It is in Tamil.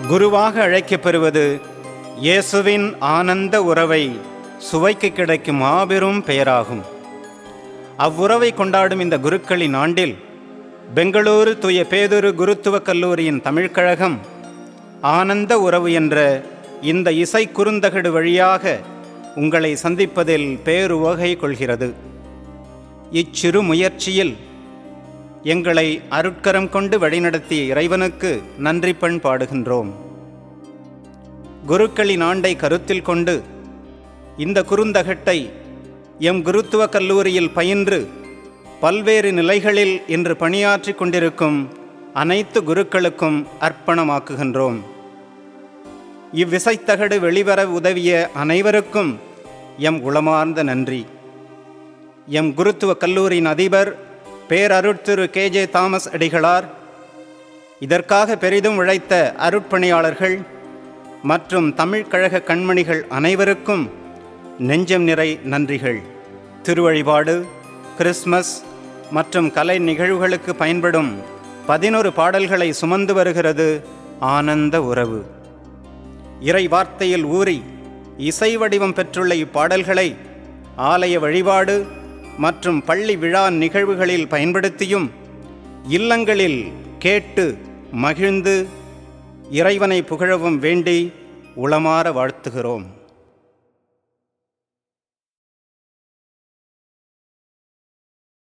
குருவாக அழைக்கப்பெறுவது இயேசுவின் ஆனந்த உறவை சுவைக்கு கிடைக்கும் மாபெரும் பெயராகும் அவ்வுறவை கொண்டாடும் இந்த குருக்களின் ஆண்டில் பெங்களூரு தூய பேதுரு குருத்துவக் கல்லூரியின் தமிழ்க்கழகம் ஆனந்த உறவு என்ற இந்த இசை குறுந்தகடு வழியாக உங்களை சந்திப்பதில் பேருவகை கொள்கிறது இச்சிறு முயற்சியில் எங்களை அருட்கரம் கொண்டு வழிநடத்திய இறைவனுக்கு நன்றி பண் பாடுகின்றோம் குருக்களின் ஆண்டை கருத்தில் கொண்டு இந்த குறுந்தகட்டை எம் குருத்துவ கல்லூரியில் பயின்று பல்வேறு நிலைகளில் இன்று பணியாற்றி கொண்டிருக்கும் அனைத்து குருக்களுக்கும் அர்ப்பணமாக்குகின்றோம் இவ்விசைத்தகடு வெளிவர உதவிய அனைவருக்கும் எம் உளமார்ந்த நன்றி எம் குருத்துவ கல்லூரியின் அதிபர் பேரருட்திரு கே ஜே தாமஸ் அடிகளார் இதற்காக பெரிதும் உழைத்த அருட்பணியாளர்கள் மற்றும் தமிழ்க்கழக கண்மணிகள் அனைவருக்கும் நெஞ்சம் நிறை நன்றிகள் திருவழிபாடு கிறிஸ்மஸ் மற்றும் கலை நிகழ்வுகளுக்கு பயன்படும் பதினொரு பாடல்களை சுமந்து வருகிறது ஆனந்த உறவு இறை வார்த்தையில் ஊறி இசை வடிவம் பெற்றுள்ள இப்பாடல்களை ஆலய வழிபாடு மற்றும் பள்ளி விழா நிகழ்வுகளில் பயன்படுத்தியும் இல்லங்களில் கேட்டு மகிழ்ந்து இறைவனை புகழவும் வேண்டி உளமாற வாழ்த்துகிறோம்